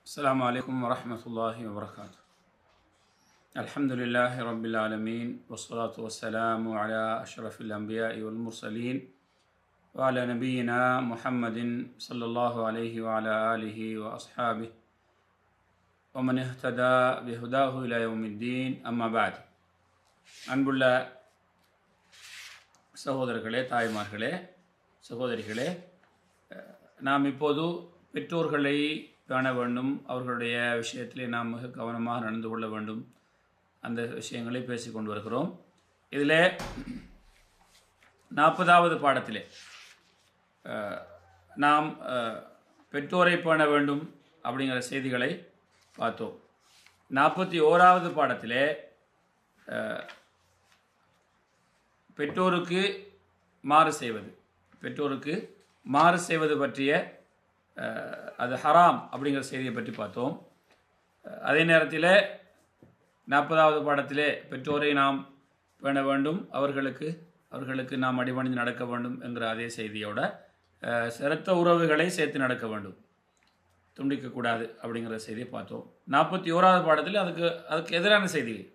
السلام عليكم ورحمة الله وبركاته الحمد لله رب العالمين والصلاة والسلام على أشرف الأنبياء والمرسلين وعلى نبينا محمد صلى الله عليه وعلى آله وأصحابه ومن اهتدى بهداه إلى يوم الدين أما بعد அன்புள்ள சகோதரர்களே தாய்மார்களே சகோதரிகளே அஹ், நாம் இப்போது பெற்றோர்களை பேண வேண்டும் அவர்களுடைய விஷயத்திலே நாம் மிக கவனமாக நடந்து கொள்ள வேண்டும் அந்த விஷயங்களை பேசிக் கொண்டு வருகிறோம் இதில் நாற்பதாவது பாடத்திலே அஹ், நாம் அஹ், பெற்றோரை பேண வேண்டும் அப்படிங்கிற செய்திகளை பார்த்தோம் நாற்பத்தி ஓராவது பாடத்திலே அஹ், பெற்றோருக்கு மாறு செய்வது பெற்றோருக்கு மாறு செய்வது பற்றிய அஹ், அது ஹராம் அப்படிங்கிற செய்தியை பற்றி பார்த்தோம் அஹ், அதே நேரத்தில் நாற்பதாவது பாடத்திலே பெற்றோரை நாம் பேண வேண்டும் அவர்களுக்கு அவர்களுக்கு நாம் அடிபணிந்து நடக்க வேண்டும் என்கிற அதே செய்தியோட அஹ், சிரத்த உறவுகளை சேர்த்து நடக்க வேண்டும் துண்டிக்கக்கூடாது அப்படிங்கிற செய்தியை பார்த்தோம் நாற்பத்தி ஓராவது பாடத்தில் அதுக்கு அதுக்கு எதிரான செய்திகள்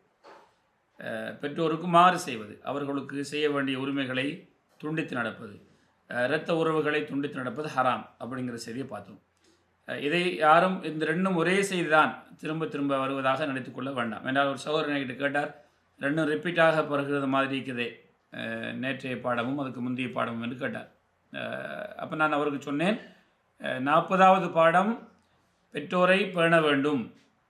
அஹ், பெற்றோருக்கு மாறு செய்வது அவர்களுக்கு செய்ய வேண்டிய உரிமைகளை துண்டித்து நடப்பது அஹ், இரத்த உறவுகளை துண்டித்து நடப்பது ஹராம் அப்படிங்கிற செய்தியை பார்த்தோம் அஹ், இதை யாரும் இந்த ரெண்டும் ஒரே செய்தி தான் திரும்ப திரும்ப வருவதாக நினைத்துக் கொள்ள வேண்டாம் என்றால் ஒரு சகோதரன் என்கிட்ட கேட்டார் ரெண்டும் ரிப்பீட்டாக பிறகுறது மாதிரி இருக்குதே அஹ், நேற்றைய பாடமும் அதுக்கு முந்தைய பாடமும் என்று கேட்டார் அப்போ நான் அவருக்கு சொன்னேன் நாற்பதாவது பாடம் பெற்றோரை பேண வேண்டும்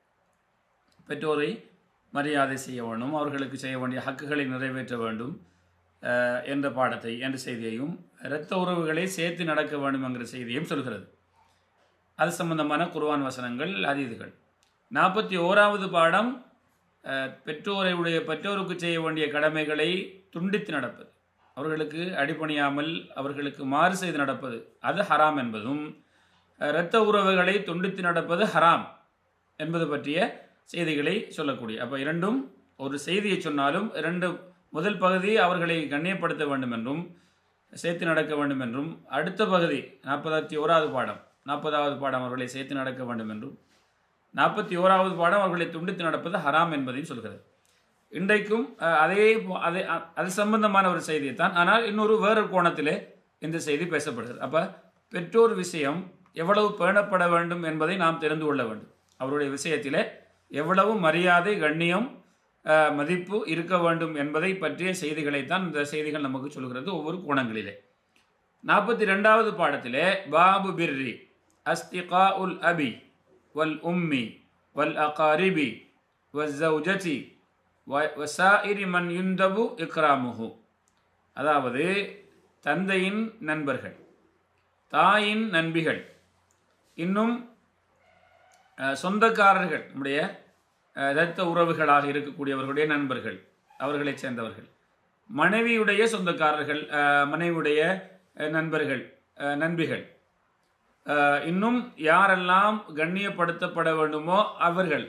பெற்றோரை மரியாதை செய்ய வேண்டும் அவர்களுக்கு செய்ய வேண்டிய ஹக்குகளை நிறைவேற்ற வேண்டும் அஹ், என்ற பாடத்தை என்ற செய்தியையும் இரத்த உறவுகளை சேர்த்து நடக்க வேண்டும் என்கிற செய்தியையும் சொல்கிறது அது சம்பந்தமான குர்ஆன் வசனங்கள் அதீதுகள் நாற்பத்தி ஓராவது பாடம் அஹ், பெற்றோரை உடைய பெற்றோருக்கு செய்ய வேண்டிய கடமைகளை துண்டித்து நடப்பது அவர்களுக்கு அடிபணியாமல் அவர்களுக்கு மாறு செய்து நடப்பது அது ஹராம் என்பதும் அஹ், இரத்த உறவுகளை துண்டித்து நடப்பது ஹராம் என்பது பற்றிய செய்திகளை சொல்லக்கூடிய அப்போ இரண்டும் ஒரு செய்தியை சொன்னாலும் இரண்டு முதல் பகுதி அவர்களை கண்ணியப்படுத்த வேண்டும் என்றும் சேர்த்து நடக்க வேண்டும் என்றும் அடுத்த பகுதி நாற்பத்தி ஓராவது பாடம் நாற்பதாவது பாடம் அவர்களை சேர்த்து நடக்க வேண்டும் என்றும் நாற்பத்தி ஓராவது பாடம் அவர்களை துண்டித்து நடப்பது ஹராம் என்பதையும் சொல்கிறது இன்றைக்கும் அஹ், அதே போ- அதே அ- அது சம்பந்தமான ஒரு செய்தியை தான் ஆனால் இன்னொரு வேறு கோணத்திலே இந்த செய்தி பேசப்படுகிறது அப்போ பெற்றோர் விஷயம் எவ்வளவு பேணப்பட வேண்டும் என்பதை நாம் தெரிந்து கொள்ள வேண்டும் அவருடைய விஷயத்திலே எவ்வளவு மரியாதை கண்ணியம் அஹ், மதிப்பு இருக்க வேண்டும் என்பதை பற்றிய செய்திகளைத்தான் இந்த செய்திகள் நமக்கு சொல்கிறது ஒவ்வொரு கோணங்களிலே நாற்பத்தி ரெண்டாவது பாடத்திலே பாபு பிர்ரி அஸ்திகா உல் அபி வல் உம்மி வல் அகாரிபி வஸ்ஸௌஜதி வ- வசாயிரி மன் யுந்தபு இக்ராமுஹு அதாவது தந்தையின் நண்பர்கள் தாயின் நண்பிகள் இன்னும் அஹ், சொந்தக்காரர்கள் நம்முடைய அஹ், இரத்த உறவுகளாக இருக்கக்கூடியவர்களுடைய நண்பர்கள் அவர்களைச் சேர்ந்தவர்கள் மனைவியுடைய சொந்தக்காரர்கள் அஹ், மனைவியுடைய அஹ், நண்பர்கள் அஹ், நண்பிகள் அஹ், இன்னும் யாரெல்லாம் கண்ணியப்படுத்தப்பட வேண்டுமோ அவர்கள்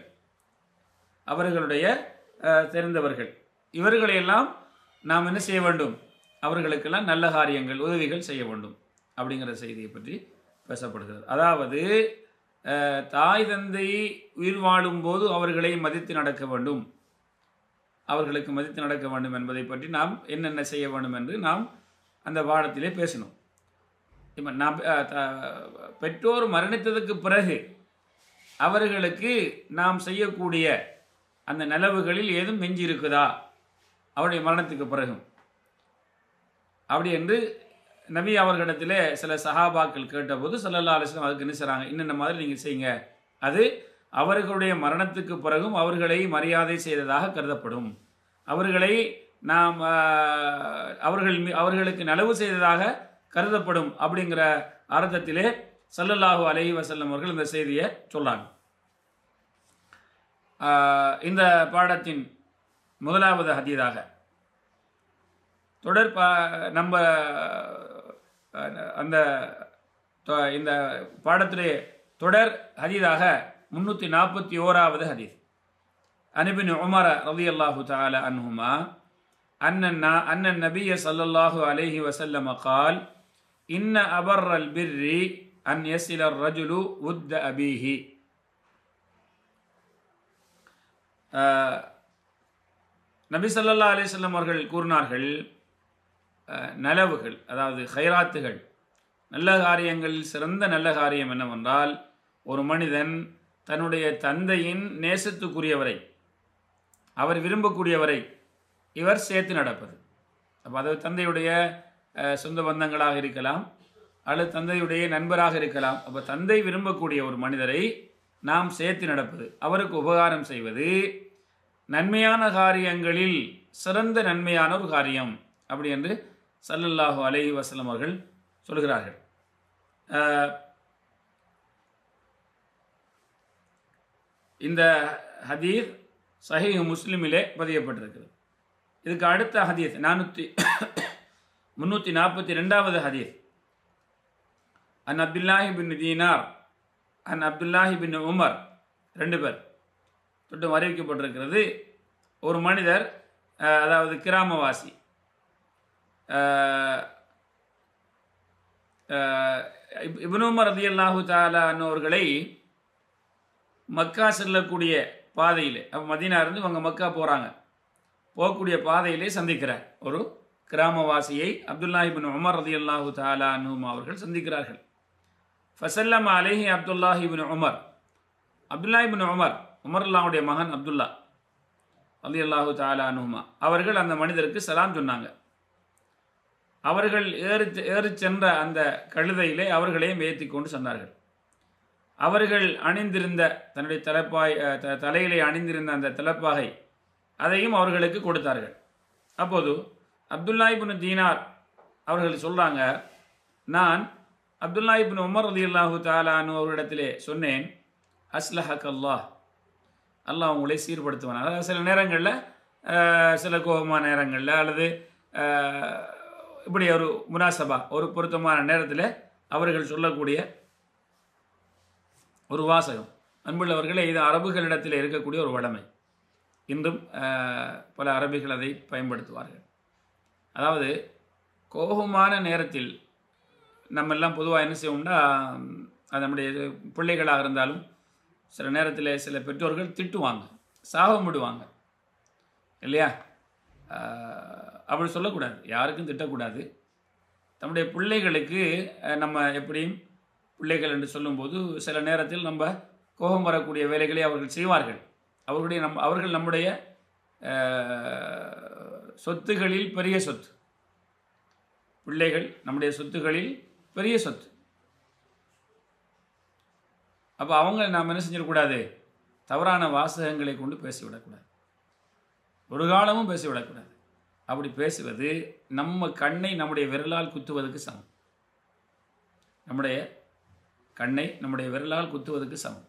அவர்களுடைய அஹ், தெரிந்தவர்கள் இவர்களையெல்லாம் நாம் என்ன செய்ய வேண்டும் அவர்களுக்கெல்லாம் நல்ல காரியங்கள் உதவிகள் செய்ய வேண்டும் அப்படிங்கிற செய்தியை பற்றி பேசப்படுகிறது அதாவது அஹ், தாய் தந்தை உயிர் வாழும்போது அவர்களை மதித்து நடக்க வேண்டும் அவர்களுக்கு மதித்து நடக்க வேண்டும் என்பதை பற்றி நாம் என்னென்ன செய்ய வேண்டும் என்று நாம் அந்த பாடத்திலே பேசினோம் இப்போ நாம் அஹ், த- பெற்றோர் மரணித்ததுக்கு பிறகு அவர்களுக்கு நாம் செய்யக்கூடிய அந்த நலவுகளில் ஏதும் மிஞ்சி இருக்குதா அவருடைய மரணத்துக்கு பிறகும் அப்படி என்று நபி அவர்களிடத்திலே சில சஹாபாக்கள் கேட்டபோது ஸல்லல்லாஹு அலைஹி வஸல்லம் அதுக்கு என்ன செய்றாங்க இன்னென்ன மாதிரி நீங்கள் செய்யுங்க அது அவர்களுடைய மரணத்துக்கு பிறகும் அவர்களை மரியாதை செய்ததாக கருதப்படும் அவர்களை நாம் ஆஹ், அவர்கள் மீ- அவர்களுக்கு நலவு செய்ததாக கருதப்படும் அப்படிங்கிற அர்த்தத்திலே ஸல்லல்லாஹு அலைஹி வஸல்லம் அவர்கள் இந்த செய்தியை சொல்றாங்க ஆஹ், இந்த பாடத்தின் முதலாவது ஹதீதாக தொடர் பா நம்ம அஹ், அந்த தொ- இந்த பாடத்திலே தொடர் ஹதீதாக முன்னூற்றி நாற்பத்தி ஓராவது ஹதீஸ் அனுபின் உமர ரதி அல்லாஹு தால அன்ஹுமா أن النا- أن النبي صلى الله عليه وسلم قال إن أبر البر أن يصل الرجل ود أبيه அஹ், நபி ஸல்லல்லாஹு அலைஹி வஸல்லம் அவர்கள் கூறினார்கள் அஹ், நலவுகள் அதாவது ஹைராத்துகள் நல்ல காரியங்களில் சிறந்த நல்ல காரியம் என்னவென்றால் ஒரு மனிதன் தன்னுடைய தந்தையின் நேசத்துக்குரியவரை அவர் விரும்பக்கூடியவரை இவர் சேர்த்து நடப்பது அப்போ அது தந்தையுடைய அஹ், சொந்த பந்தங்களாக இருக்கலாம் அல்லது தந்தையுடைய நண்பராக இருக்கலாம் அப்போ தந்தை விரும்பக்கூடிய ஒரு மனிதரை நாம் சேர்த்து நடப்பது அவருக்கு உபகாரம் செய்வது நன்மையான காரியங்களில் சிறந்த நன்மையான ஒரு காரியம் அப்படி என்று ஸல்லல்லாஹு அலைஹி வஸல்லம் அவர்கள் சொல்கிறார்கள் அஹ், இந்த ஹதீஸ் சஹீஹ் முஸ்லிமிலே பதியப்பட்டிருக்கிறது இதுக்கு அடுத்த ஹதீஸ் நானூற்றி முன்னூற்றி நாற்பத்தி ரெண்டாவது ஹதீஸ் அன் அப்துல்லாஹி பின் தீனார் அன் அப்துல்லாஹி பின் உமர் ரெண்டு பேர் தொட்டும் அறிவிக்கப்பட்டிருக்கிறது ஒரு மனிதர் அஹ், அதாவது கிராமவாசி அஹ், அஹ், இப்- இப்னு உமர் ரதியல்லாஹு தாலா அவர்களை மக்கா செல்லக்கூடிய பாதையில் அப்போ மதீனா இருந்து இவங்க மக்கா போகிறாங்க போகக்கூடிய பாதையிலே சந்திக்கிறார் ஒரு கிராமவாசியை அப்துல்லா இபின் உமர் ரதி அல்லாஹு தாலா அனுமா அவர்கள் சந்திக்கிறார்கள் ஃபசல்லம் அலேஹி Abdullah ibn Umar Abdullah ibn Umar Umar அல்லாவுடைய மகன் அப்துல்லா ரதி அல்லாஹு தாலா அனுமா அவர்கள் அந்த மனிதருக்கு சலாம் சொன்னாங்க அவர்கள் ஏறி ஏறி சென்ற அந்த கழுதையிலே அவர்களையும் ஏற்றி கொண்டு சொன்னார்கள் அவர்கள் அணிந்திருந்த தன்னுடைய தலைப்பாய் அஹ், த- தலையிலே அணிந்திருந்த அந்த தலைப்பாகை அதையும் அவர்களுக்கு கொடுத்தார்கள் அப்போது அப்துல்லா இப்னு தீனார் அவர்கள் சொல்கிறாங்க நான் அப்துல்லா இப்னு உமர் ரதி அல்லாஹு தாலானு அவர்களிடத்திலே சொன்னேன் அஸ்லஹக் அல்லாஹ் அல்லாஹ் உங்களை சீர்படுத்துவான் அதாவது சில நேரங்களில் சில கோபமான நேரங்களில் அல்லது அஹ், இப்படி ஒரு முனாசபா ஒரு பொருத்தமான நேரத்தில் அவர்கள் சொல்லக்கூடிய ஒரு வாசகம் அன்புள்ளவர்களே இது அரபுகளிடத்தில் இருக்கக்கூடிய ஒரு வழமை இன்றும் அஹ், பல அரபிகள் அதை பயன்படுத்துவார்கள் அதாவது கோபமான நேரத்தில் நம்ம எல்லாம் பொதுவாக என்ன செய்வோம்னா ம், அது நம்முடைய பிள்ளைகளாக இருந்தாலும் சில நேரத்தில் சில பெற்றோர்கள் திட்டுவாங்க சாபம் விடுவாங்க இல்லையா அஹ், அப்படி சொல்லக்கூடாது யாருக்கும் திட்டக்கூடாது நம்முடைய பிள்ளைகளுக்கு அஹ், நம்ம எப்படியும் பிள்ளைகள் என்று சொல்லும்போது சில நேரத்தில் நம்ம கோபம் வரக்கூடிய வேலைகளை அவர்கள் செய்வார்கள் அவர்களுடைய நம் அவர்கள் நம்முடைய அஹ், சொத்துகளில் பெரிய சொத்து பிள்ளைகள் நம்முடைய சொத்துகளில் பெரிய சொத்து அப்போ அவங்க நாம் என்ன செஞ்சிடக்கூடாது தவறான வாசகங்களை கொண்டு பேசிவிடக்கூடாது ஒரு காலமும் பேசிவிடக்கூடாது அப்படி பேசுவது நம்ம கண்ணை நம்முடைய விரலால் குத்துவதற்கு சமம் நம்முடைய கண்ணை நம்முடைய விரலால் குத்துவதற்கு சமம்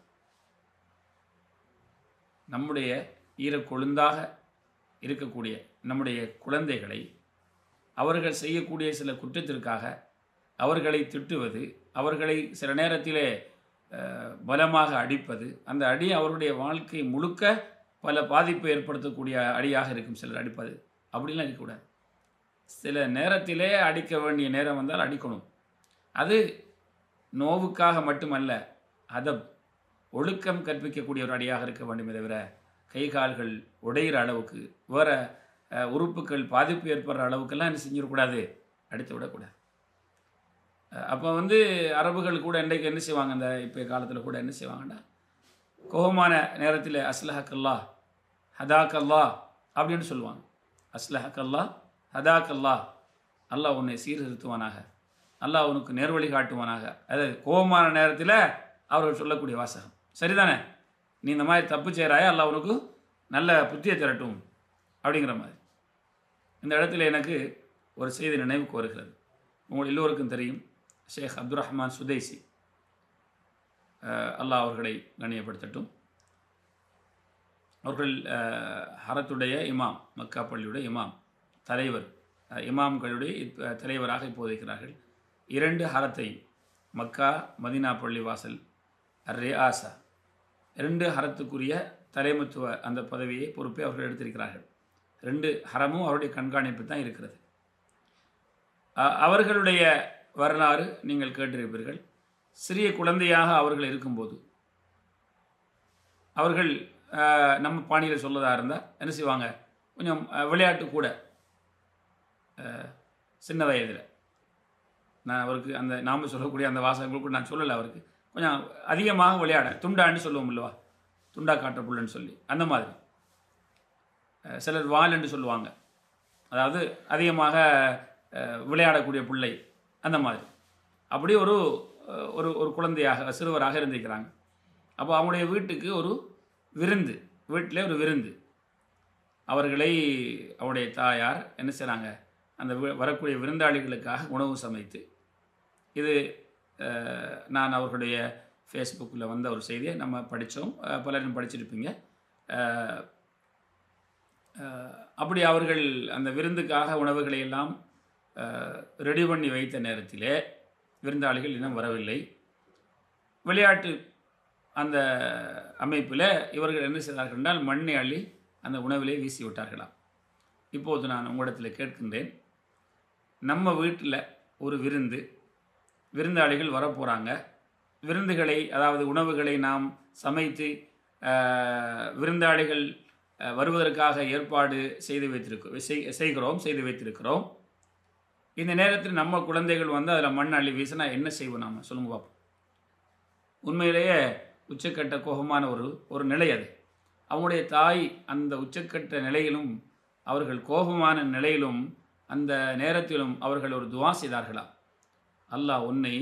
நம்முடைய ஈரக்கொழுந்தாக இருக்கக்கூடிய நம்முடைய குழந்தைகளை அவர்கள் செய்யக்கூடிய சில குற்றத்திற்காக அவர்களை திட்டுவது அவர்களை சில நேரத்திலே அஹ், பலமாக அடிப்பது அந்த அடி அவருடைய வாழ்க்கை முழுக்க பல பாதிப்பை ஏற்படுத்தக்கூடிய அடியாக இருக்கும் சிலர் அடிப்பது அப்படிலாம் இருக்கக்கூடாது சில நேரத்திலே அடிக்க வேண்டிய நேரம் வந்தால் அடிக்கணும் அது நோவுக்காக மட்டுமல்ல அதப் ஒழுக்கம் கற்பிக்கக்கூடிய ஒரு அடியாக இருக்க வேண்டுமே தவிர கை கால்கள் உடையிற அளவுக்கு வேற அஹ், உறுப்புகள் பாதிப்பு ஏற்படுற அளவுக்கெல்லாம் என்ன செஞ்சிடக்கூடாது அடித்து விடக்கூடாது அப்போ வந்து அரபுகள் கூட இன்றைக்கு என்ன செய்வாங்க அந்த இப்போ காலத்தில் கூட என்ன செய்வாங்கடா கோபமான நேரத்தில் அஸ்லஹக்கல்லா ஹதாக்கல்லா அப்படின்னு சொல்லுவாங்க அஸ்லஹக்கல்லா ஹதாக்கல்லா அல்லாஹ் உன்னை சீர்திருத்துவானாக அல்லாஹ் உனக்கு நேர்வழி காட்டுவானாக அதாவது கோபமான நேரத்தில் அவர்கள் சொல்லக்கூடிய வாசகம் சரிதானே நீ இந்த மாதிரி தப்பு செய்கிறாயா அல்லாஹ் உனக்கு நல்ல புத்தியை திரட்டும் அப்படிங்கிற மாதிரி இந்த இடத்துல எனக்கு ஒரு செய்தி நினைவுக்கு வருகிறது உங்கள் எல்லோருக்கும் தெரியும் ஷேக் அப்துல் ரஹ்மான் சுதைசி அஹ், அல்லாஹ் அவர்களை கண்ணியப்படுத்தட்டும் அவர்கள் அஹ், ஹரத்துடைய இமாம் மக்கா பள்ளியுடைய இமாம் தலைவர் அஹ், இமாம்களுடைய இப்ப தலைவராக இப்போது இருக்கிறார்கள் இரண்டு ஹரத்தை மக்கா மதினா பள்ளி வாசல் ரியாசா இரண்டு ஹரத்துக்குரிய தலைமைத்துவ அந்த பதவியை பொறுப்பை அவர்கள் எடுத்திருக்கிறார்கள் ரெண்டு ஹரமும் அவருடைய கண்காணிப்பு தான் இருக்கிறது அ- அவர்களுடைய வரலாறு நீங்கள் கேட்டிருப்பீர்கள் சிறிய குழந்தையாக அவர்கள் இருக்கும்போது அவர்கள் அஹ், நம்ம பாணியில் சொல்லதா இருந்தால் என்ன செய்வாங்க கொஞ்சம் அஹ், விளையாட்டு கூட அஹ், சின்ன வயதில் நான் அவருக்கு அந்த நாம சொல்லக்கூடிய அந்த வாசகங்கள் கூட நான் சொல்லலை அவருக்கு கொஞ்சம் அதிகமாக விளையாட துண்டான்னு சொல்லுவோம் இல்லவா துண்டா காட்டுற புள்ளன்னு சொல்லி அந்த மாதிரி அஹ், சிலர் வால் என்று சொல்லுவாங்க அதாவது அதிகமாக அஹ், விளையாடக்கூடிய பிள்ளை அந்த மாதிரி அப்படி ஒரு அஹ், ஒரு ஒரு குழந்தையாக சிறுவராக இருந்திருக்கிறாங்க அப்போ அவங்களுடைய வீட்டுக்கு ஒரு விருந்து வீட்டிலே ஒரு விருந்து அவர்களை அவருடைய தாயார் என்ன செய்கிறாங்க அந்த வி- வரக்கூடிய விருந்தாளிகளுக்காக உணவு சமைத்து இது அஹ், நான் அவர்களுடைய ஃபேஸ்புக்கில் வந்த ஒரு செய்தியை நம்ம படித்தோம் பலரும் படிச்சிருப்பீங்க அஹ், அஹ், அப்படி அவர்கள் அந்த விருந்துக்காக உணவுகளை எல்லாம் ரெடி பண்ணி வைத்த நேரத்திலே விருந்தாளிகள் இன்னும் வரவில்லை விளையாட்டு அந்த அமைப்பில் இவர்கள் என்ன செய்தார்கள் என்றால் மண்ணை அள்ளி அந்த உணவிலே வீசி விட்டார்களாம் இப்போது நான் உங்களிடத்தில் கேட்கின்றேன் நம்ம வீட்டில் ஒரு விருந்து விருந்தாளிகள் வரப்போகிறாங்க விருந்துகளை அதாவது உணவுகளை நாம் சமைத்து ஆஹ், விருந்தாளிகள் ஆஹ், வருவதற்காக ஏற்பாடு செய்து வைத்திருக்கோம் செய்- செய்கிறோம் செய்து வைத்திருக்கிறோம் இந்த நேரத்தில் நம்ம குழந்தைகள் வந்து அதில் மண் அள்ளி வீசினா என்ன செய்வோம் நாம் சொல்லுங்க பார்ப்போம் உண்மையிலேயே உச்சக்கட்ட கோபமான ஒரு ஒரு நிலை அது அவங்களுடைய தாய் அந்த உச்சக்கட்ட நிலையிலும் அவர்கள் கோபமான நிலையிலும் அந்த நேரத்திலும் அவர்கள் ஒரு துவா செய்தார்களாம் அல்லாஹ் உன்னை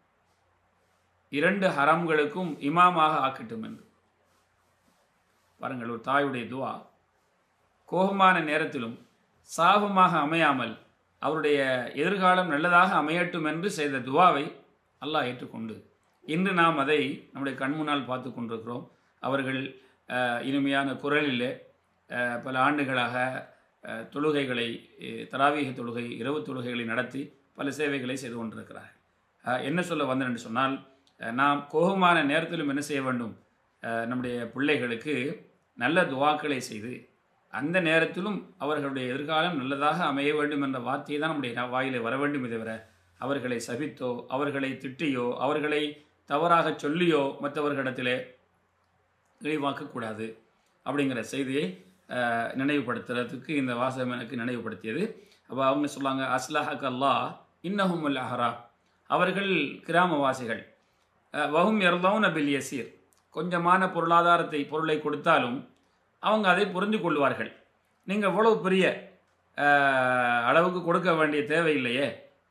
இரண்டு ஹராம்களுக்கும் இமாமாக ஆக்கட்டும் என்று பாருங்கள் ஒரு தாயுடைய துவா கோபமான நேரத்திலும் சாபமாக அமையாமல் அவருடைய எதிர்காலம் நல்லதாக அமையட்டும் என்று செய்த துவாவை அல்லாஹ் ஏற்றுக்கொண்டு இன்று நாம் அதை நம்முடைய கண்முன்னால் பார்த்து கொண்டிருக்கிறோம் அவர்கள் அஹ், இனிமையான குரலிலே அஹ், பல ஆண்டுகளாக அஹ், தொழுகைகளை அஹ், தராவீக தொழுகை இரவு தொழுகைகளை நடத்தி பல சேவைகளை செய்து கொண்டிருக்கிறார்கள் அஹ், என்ன சொல்ல வந்தேன் என்று சொன்னால் அஹ், நாம் கோபமான நேரத்திலும் என்ன செய்ய வேண்டும் அஹ், நம்முடைய பிள்ளைகளுக்கு நல்ல துவாக்களை செய்து அந்த நேரத்திலும் அவர்களுடைய எதிர்காலம் நல்லதாக அமைய வேண்டும் என்ற வார்த்தையை தான் நம்முடைய நா- வாயிலே வர வேண்டும் தவிர அவர்களை சபித்தோ அவர்களை திட்டியோ அவர்களை தவறாக சொல்லியோ மற்றவர்களிடத்திலே இழிவாக்கக்கூடாது அப்படிங்கிற செய்தியை அஹ், நினைவுபடுத்துறதுக்கு இந்த வாசகம் எனக்கு நினைவுபடுத்தியது அப்போ அவங்க சொல்லாங்க அஸ்லாஹக் அல்லாஹ் இன்னஹும் அஹரா அவர்கள் கிராமவாசிகள் அஹ், வஹும் எர்லவுன் பில் யசீர் கொஞ்சமான பொருளாதாரத்தை பொருளை கொடுத்தாலும் அவங்க அதை புரிந்து கொள்வார்கள் நீங்கள் இவ்வளவு பெரிய அஹ், அளவுக்கு கொடுக்க வேண்டிய தேவையில்லையே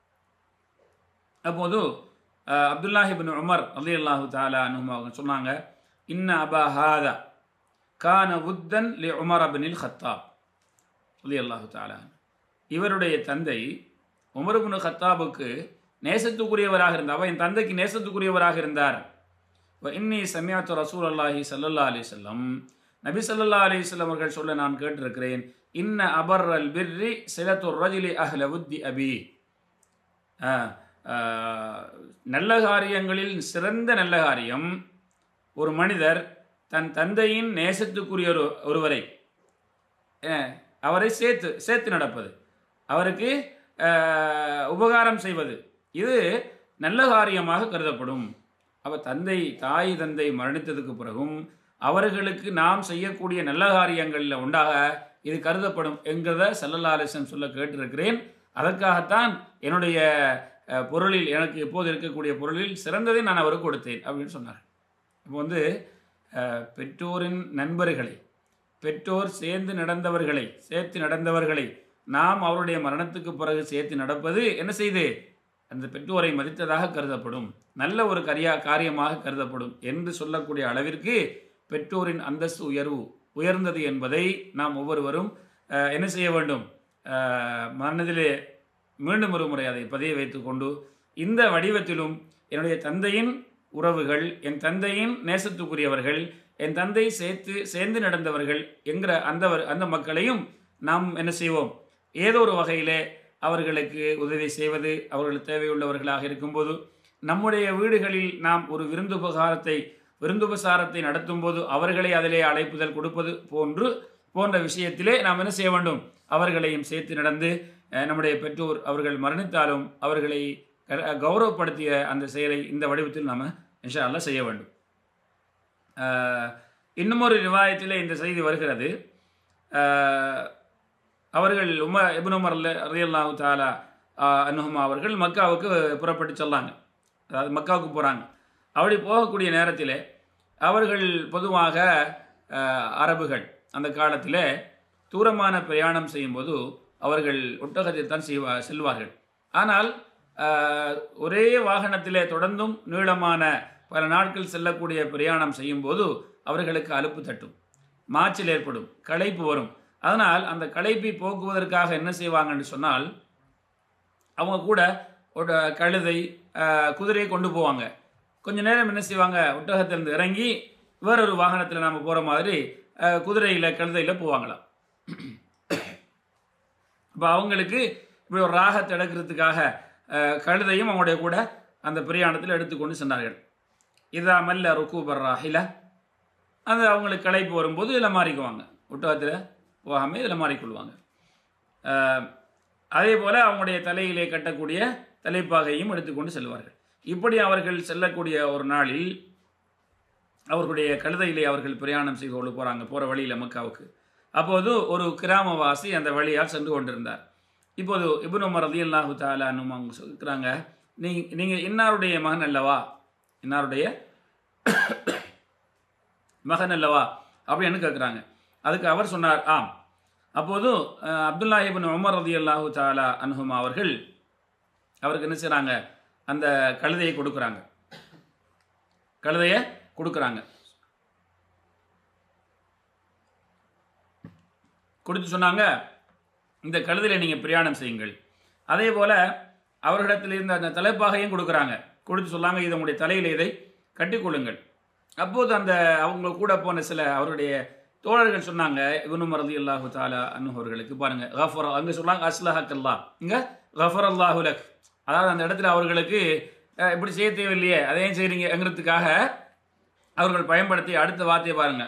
அப்போது அஹ், அப்துல்லாஹிபின் உமர் அலி அல்லாஹு தாலா அவங்க சொன்னாங்க இன்ன அபா ஹாதா கான உத்தன் லி உமர் அபினில் ஹத்தாப் அலி அல்லாஹு தாலா இவருடைய தந்தை உமர்பின் ஹத்தாபுக்கு நேசத்துக்குரியவராக இருந்தார் அவன் என் தந்தைக்கு நேசத்துக்குரியவராக இருந்தார் வ இன்னி சமியாத்து ரசூல் அல்லாஹி சல்லல்லா அலிசல்லம் நபி சல்லல்லா அலிஸ்லம் அவர்கள் சொல்ல நான் கேட்டிருக்கிறேன் இன்ன அபர் அல் பிர்ரி சிலத்து ரஜிலி அஹ்ல உத்தி அபி ஆஹ், ஆஹ், நல்ல காரியங்களில் சிறந்த நல்ல காரியம் ஒரு மனிதர் தன் தந்தையின் நேசத்துக்குரிய ஒரு ஒருவரை அஹ், அவரை சேர்த்து சேர்த்து நடப்பது அவருக்கு அஹ், உபகாரம் செய்வது இது நல்ல காரியமாக கருதப்படும் அவ தந்தை தாய் தந்தை மரணித்ததுக்கு பிறகும் அவர்களுக்கு நாம் செய்யக்கூடிய நல்ல காரியங்களில் உண்டாக இது கருதப்படும் என்கிறத சல்லல்லா அலிஸ்லம் சொல்ல கேட்டிருக்கிறேன் அதற்காகத்தான் என்னுடைய அஹ், பொருளில் எனக்கு எப்போது இருக்கக்கூடிய பொருளில் சிறந்ததை நான் அவருக்கு கொடுத்தேன் அப்படின்னு சொன்னார் இப்போ வந்து அஹ், பெற்றோரின் நண்பர்களை பெற்றோர் சேர்ந்து நடந்தவர்களை சேர்த்து நடந்தவர்களை நாம் அவருடைய மரணத்துக்கு பிறகு சேர்த்து நடப்பது என்ன செய்து அந்த பெற்றோரை மதித்ததாக கருதப்படும் நல்ல ஒரு கரியா காரியமாக கருதப்படும் என்று சொல்லக்கூடிய அளவிற்கு பெற்றோரின் அந்தஸ்து உயர்வு உயர்ந்தது என்பதை நாம் ஒவ்வொருவரும் அஹ், என்ன செய்ய வேண்டும் அஹ், மனதிலே மீண்டும் ஒரு முறை அதை பதிய வைத்துக்கொண்டு இந்த வடிவத்திலும் என்னுடைய தந்தையின் உறவுகள் என் தந்தையின் நேசத்துக்குரியவர்கள் என் தந்தை சேர்த்து சேர்ந்து நடந்தவர்கள் என்கிற அந்த அந்த மக்களையும் நாம் என்ன செய்வோம் ஏதோ ஒரு வகையிலே அவர்களுக்கு உதவி செய்வது அவர்கள் தேவையுள்ளவர்களாக இருக்கும்போது நம்முடைய வீடுகளில் நாம் ஒரு விருந்துபகாரத்தை விருந்துபசாரத்தை நடத்தும்போது அவர்களை அதிலே அழைப்புதல் கொடுப்பது போன்று போன்ற விஷயத்திலே நாம் என்ன செய்ய வேண்டும் அவர்களையும் சேர்த்து நடந்து அஹ், நம்முடைய பெற்றோர் அவர்கள் மரணித்தாலும் அவர்களை க- கௌரவப்படுத்திய அந்த செயலை இந்த வடிவத்தில் நாம் இன்ஷா அல்லாஹ் செய்ய வேண்டும் அஹ், இன்னும் ஒரு ரிவாயத்திலே இந்த செய்தி வருகிறது அஹ், அவர்கள் உம இப்னு உமர் ரலியல்லாஹு தாலா அனுஹுமா அவர்கள் மக்காவுக்கு புறப்பட்டு சொல்லாங்க அதாவது மக்காவுக்கு போகிறாங்க அப்படி போகக்கூடிய நேரத்தில் அவர்கள் பொதுவாக அஹ், அரபுகள் அந்த காலத்தில் தூரமான பிரயாணம் செய்யும்போது அவர்கள் ஒட்டகத்தில் தான் செய்வா செல்வார்கள் ஆனால் அஹ், ஒரே வாகனத்திலே தொடர்ந்தும் நீளமான பல நாட்கள் செல்லக்கூடிய பிரயாணம் செய்யும்போது அவர்களுக்கு அலுப்பு தட்டும் மாச்சல் ஏற்படும் களைப்பு வரும் அதனால் அந்த களைப்பை போக்குவதற்காக என்ன செய்வாங்கன்னு சொன்னால் அவங்க கூட ஒரு கழுதை அஹ், குதிரையை கொண்டு போவாங்க கொஞ்ச நேரம் என்ன செய்வாங்க ஒட்டகத்திலிருந்து இறங்கி வேறொரு வாகனத்தில் நம்ம போகிற மாதிரி அஹ், குதிரையில் கழுதையில் போவாங்களாம் இப்போ அவங்களுக்கு இப்படி ஒரு ராகத்தை எடுக்கிறதுக்காக அஹ், கழுதையும் அவங்களுடைய கூட அந்த பிரயாணத்தில் எடுத்துக்கொண்டு சென்றார்கள் இதா மல்ல ருக்கூபர் ராஹில அது அவங்களுக்கு களைப்பு வரும்போது இதில் மாறிக்குவாங்க ஒட்டகத்தில் போகாமல் இதில் மாறிக்கொள்வாங்க அஹ், அதே போல் அவங்களுடைய தலையிலே கட்டக்கூடிய தலைப்பாகையும் எடுத்துக்கொண்டு செல்வார்கள் இப்படி அவர்கள் செல்லக்கூடிய ஒரு நாளில் அவர்களுடைய கழுதையிலே அவர்கள் பிரயாணம் செய்து கொண்டு போகிறாங்க போகிற வழியில் மக்காவுக்கு அப்போது ஒரு கிராமவாசி அந்த வழியால் சென்று கொண்டிருந்தார் இப்போது இப்னு உமர் ரதி அல்லாஹு தாலான்னு அவங்க சொல்கிறாங்க நீ நீங்கள் இன்னாருடைய மகன் அல்லவா இன்னாருடைய மகன் அல்லவா அப்படின்னு கேட்குறாங்க அதுக்கு அவர் சொன்னார் ஆம் அப்போது அஹ், அப்துல்லா இப்னு உமர் ரதி அல்லாஹு தாலா அன்ஹுமா அவர்கள் அவருக்கு என்ன செய்கிறாங்க அந்த கழுதையை கொடுக்குறாங்க கழுதையை கொடுக்குறாங்க கொடுத்து சொன்னாங்க இந்த கழுதையில் நீங்கள் பிரயாணம் செய்யுங்கள் அதே போல் அவர்களிடத்தில் இருந்த அந்த தலைப்பாகையும் கொடுக்குறாங்க கொடுத்து சொன்னாங்க இது உங்களுடைய தலையில் இதை கட்டிக்கொள்ளுங்கள் அப்போது அந்த அவங்க கூட போன சில அவருடைய தோழர்கள் சொன்னாங்க இவனு மரதி அல்லாஹு தாலா அன்னு அவர்களுக்கு பாருங்க கஃபர் அங்கே சொன்னாங்க அஸ்லஹக்கல்லா இங்கே கஃபர் அல்லாஹுலக் அதாவது அந்த இடத்துல அவர்களுக்கு அஹ், இப்படி செய்ய தேவையில்லையே அதையும் செய்கிறீங்கிறதுக்காக அவர்கள் பயன்படுத்தி அடுத்த வார்த்தையை பாருங்க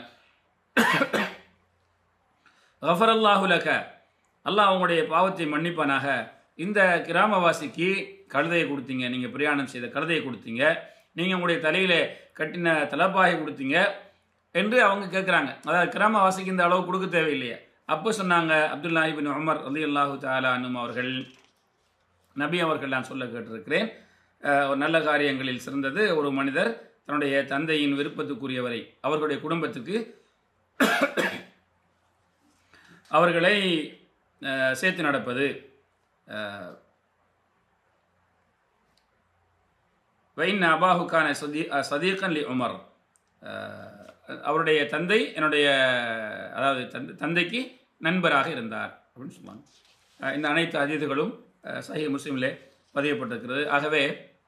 கஃபர் அல்லாஹுலக அல்லாஹ் அவங்களுடைய பாவத்தை மன்னிப்பானாக இந்த கிராமவாசிக்கு கழுதையை கொடுத்தீங்க நீங்கள் பிரயாணம் செய்த கழுதையை கொடுத்தீங்க நீங்கள் உங்களுடைய தலையில் கட்டின தலப்பாயை கொடுத்தீங்க என்று அவங்க கேட்குறாங்க அதாவது கிராமவாசிக்கு இந்த அளவு கொடுக்க தேவையில்லையே அப்போ சொன்னாங்க அப்துல்லா இபின் உமர் அலி அல்லாஹு தாலா அனும் அவர்கள் நபி அவர்கள் நான் சொல்ல கேட்டிருக்கிறேன் அஹ், ஒரு நல்ல காரியங்களில் சிறந்தது ஒரு மனிதர் தன்னுடைய தந்தையின் விருப்பத்துக்குரியவரை அவர்களுடைய குடும்பத்துக்கு அவர்களை அஹ், சேர்த்து நடப்பது அஹ், வைன் அபாஹுக்கான சதி சதீகன் லி உமர் அஹ், அவருடைய தந்தை என்னுடைய அதாவது தந்தை தந்தைக்கு நண்பராக இருந்தார் அப்படின்னு சொன்னாங்க அஹ், இந்த அனைத்து அதீதுகளும் அஹ், சஹி முஸ்லீமிலே பதியப்பட்டிருக்கிறது ஆகவே